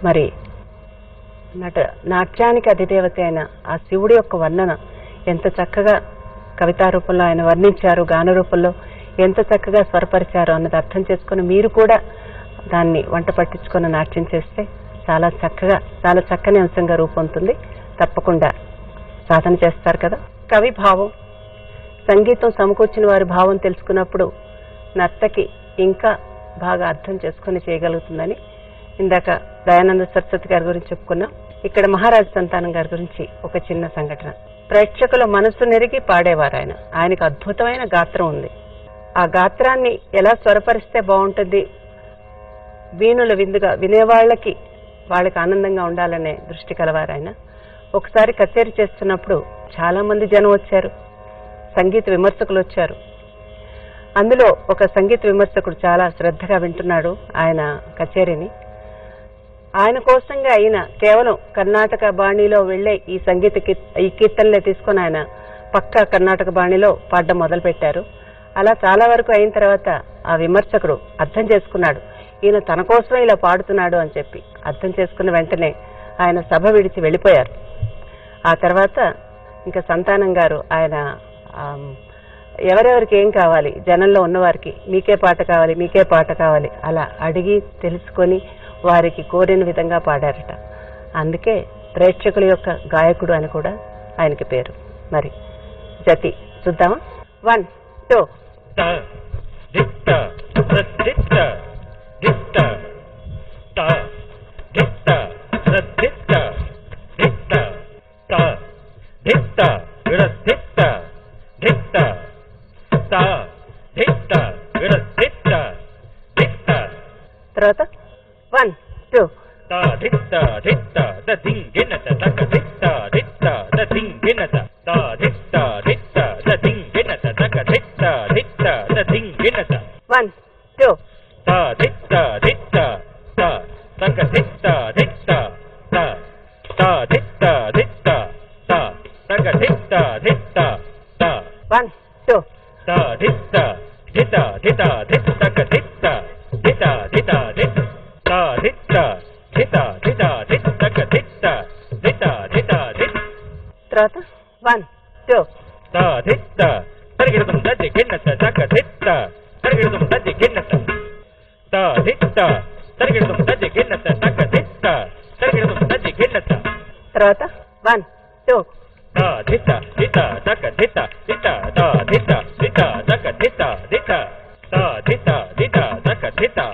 మరి నట నాట్యానికి అధిదేవత అయిన ఆ శివుడి యొక్క వర్ణన ఎంత చక్కగా కవితా రూపంలో ఆయన వర్ణించారు గాన రూపంలో ఎంత చక్కగా స్వరపరిచారు అన్నది అర్థం చేసుకుని మీరు కూడా దాన్ని వంట పట్టించుకొని నాట్యం చేస్తే చాలా చక్కగా చాలా చక్కని అంశంగా రూపొందుతుంది తప్పకుండా సాధన చేస్తారు కదా కవి భావం సంగీతం సమకూర్చిన వారి భావం తెలుసుకున్నప్పుడు నర్తకి ఇంకా బాగా అర్థం చేసుకుని చేయగలుగుతుందని ఇందాక దయానంద సరస్వతి గారి గురించి చెప్పుకున్నాం ఇక్కడ మహారాజ సంతానం గారి గురించి ఒక చిన్న సంఘటన ప్రేక్షకుల మనసు నెరిగి పాడేవారు ఆయన ఆయనకు అద్భుతమైన గాత్రం ఉంది ఆ గాత్రాన్ని ఎలా స్వరపరిస్తే బాగుంటుంది వీణుల విందుగా వినేవాళ్ళకి వాళ్ళకి ఆనందంగా ఉండాలనే దృష్టి కలవారు ఆయన ఒకసారి కచేరీ చేస్తున్నప్పుడు చాలా మంది జనం వచ్చారు సంగీత విమర్శకులు వచ్చారు అందులో ఒక సంగీత విమర్శకుడు చాలా శ్రద్ధగా వింటున్నాడు ఆయన కచేరీని ఆయన కోసంగా అయిన కేవలం కర్ణాటక బాణీలో వెళ్లే ఈ సంగీత కీ- ఈ కీర్తనలే తీసుకొని ఆయన పక్క కర్ణాటక బాణీలో పాడడం మొదలు పెట్టారు అలా చాలా వరకు అయిన తర్వాత ఆ విమర్శకుడు అర్థం చేసుకున్నాడు ఈయన తన కోసమే ఇలా పాడుతున్నాడు అని చెప్పి అర్థం చేసుకున్న వెంటనే ఆయన సభ విడిచి వెళ్ళిపోయారు ఆ తర్వాత ఇంకా సంతానం గారు ఆయన ఆమ్, ఎవరెవరికి ఏం కావాలి జనంలో ఉన్నవారికి మీకే పాట కావాలి మీకే పాట కావాలి అలా అడిగి తెలుసుకొని వారికి కోరిన విధంగా పాడారట అందుకే ప్రేక్షకుల యొక్క గాయకుడు అని కూడా ఆయనకి పేరు మరి జతి చూద్దామా వన్ టూ త దిత్త సద్దిత్త దిత్త త దిత్త సద్దిత్త దిత్త త దిత్త విడదిత్త దిత్త త దిత్త విడదిత్త దిత్త తర్వాత వన్ టూ త దిత్త దిత్త ద దింగినత తక దిత్త దిత్త ద దింగినత త దిత్త దిత్త ద దింగినత తక దిత్త దిత్త ద దింగినత వన్ టూ త దిత్త దిత్త త తక దిత్త దిత్త త త దిత్త దిత్త త తక దిత్త దిత్త త వన్ టూ త దిత్త దిత దిత దిత్త తక దిత్త దిత దిత దిత్ త దిత్త దిత దిత దిత్ తక దిత్త దిత దిత దిత్ తర్వాత వన్ టూ త దిత్త పరిగెడుతం దజ్జి గిన్నత తక దిత్త పరిగెడుతం దజ్జి గిన్నత త దిత్త పరిగెడుతం దజ్జి గిన్నత తక దిత్త పరిగెడుతం దజ్జి గిన్నత తర్వాత వన్ టూ త దిత్త దిత తక దిత్త దిత త దిత్త దిత తక దిత్త దిత త దిత్త దిత తక దిత్త